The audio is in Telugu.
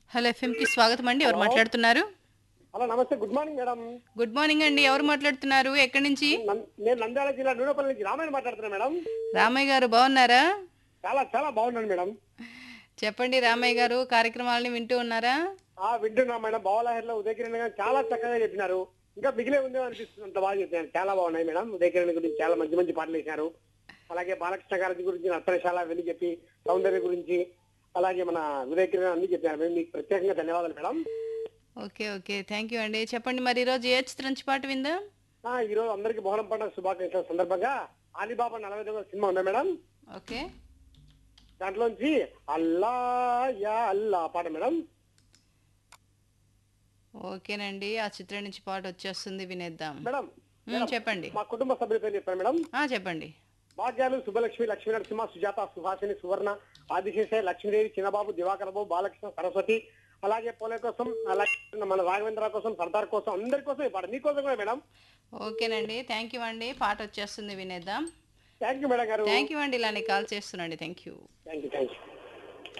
హలో ఎఫ్ఎంకి స్వాగతం అండి ఎవరు మాట్లాడుతున్నారు హలో నమస్తే good morning madam good morning అండి ఎవరు మాట్లాడుతున్నారు ఎక్కడి నుంచి నన్- నేను నంద్యాల జిల్లా నూనెపల్లి నుంచి రామాయణ మాట్లాడుతున్నా మేడం రామయ్య గారు బాగున్నారా చాలా చాలా బాగున్నాను మేడం చెప్పండి రామయ్య గారు కార్యక్రమాలని వింటూ ఉన్నారా ఆ వింటున్నా మేడం బావలహరిలో ఉదయకిరణ్ గారు చాలా చక్కగా చెప్పినారు ఇంకా మిగిలే ఉందేమో అనిపిస్తుంది అంత బాగా చెప్పారు చాలా బాగున్నాయి మేడం ఉదయకిరణ్ గురించి చాలా మంచి మంచి పాటలు వేసినారు అలాగే బాలకృష్ణ గారి గురించి నర్తనశాల అవన్నీ చెప్పి సౌందర్య గురించి అలాగే మన ఉదయకిరణ్ అన్ని చెప్పారు మేము మీకు ప్రత్యేకంగా ధన్యవాదాలు madam okay okay thank you అండి చెప్పండి మరి ఈరోజు ఏ చిత్రం నుంచి పాట విందాం ఆ ఈ రోజు అందరికి బోనం పండుగ శుభాకాంక్షల సందర్భంగా ఆలిబాబా నలభై ఐదవ సినిమా ఉందా మేడం ఓకే దాంట్లోంచి అల్లా యా అల్లా పాట మేడం ఓకేనండి ఆ చిత్రం నుంచి పాట వచ్చేస్తుంది వినేద్దాం మేడం మ్, చెప్పండి మా కుటుంబ సభ్యుల పేరు చెప్పాను మేడం ఆ, చెప్పండి భాగ్యాలు శుభలక్ష్మి లక్ష్మీ నరసింహ సుజాత సుహాసిని సువర్ణ ఆదిశేష లక్ష్మీదేవి చిన్నబాబు దివాకర్ బాబు బాలకృష్ణ సరస్వతి అలాగే పోలే కోసం అలాగే మన రాఘవేంద్ర కోసం సర్దార్ కోసం అందరి కోసం ఈ పాట మీకోసం కూడా మేడం ఓకేనండి థ్యాంక్ యూ అండి పాట వచ్చేస్తుంది వినేద్దాం థ్యాంక్ యూ మేడం గారు థ్యాంక్ యూ అండి ఇలానే కాల్ చేస్తున్నాండి thank you thank you thank you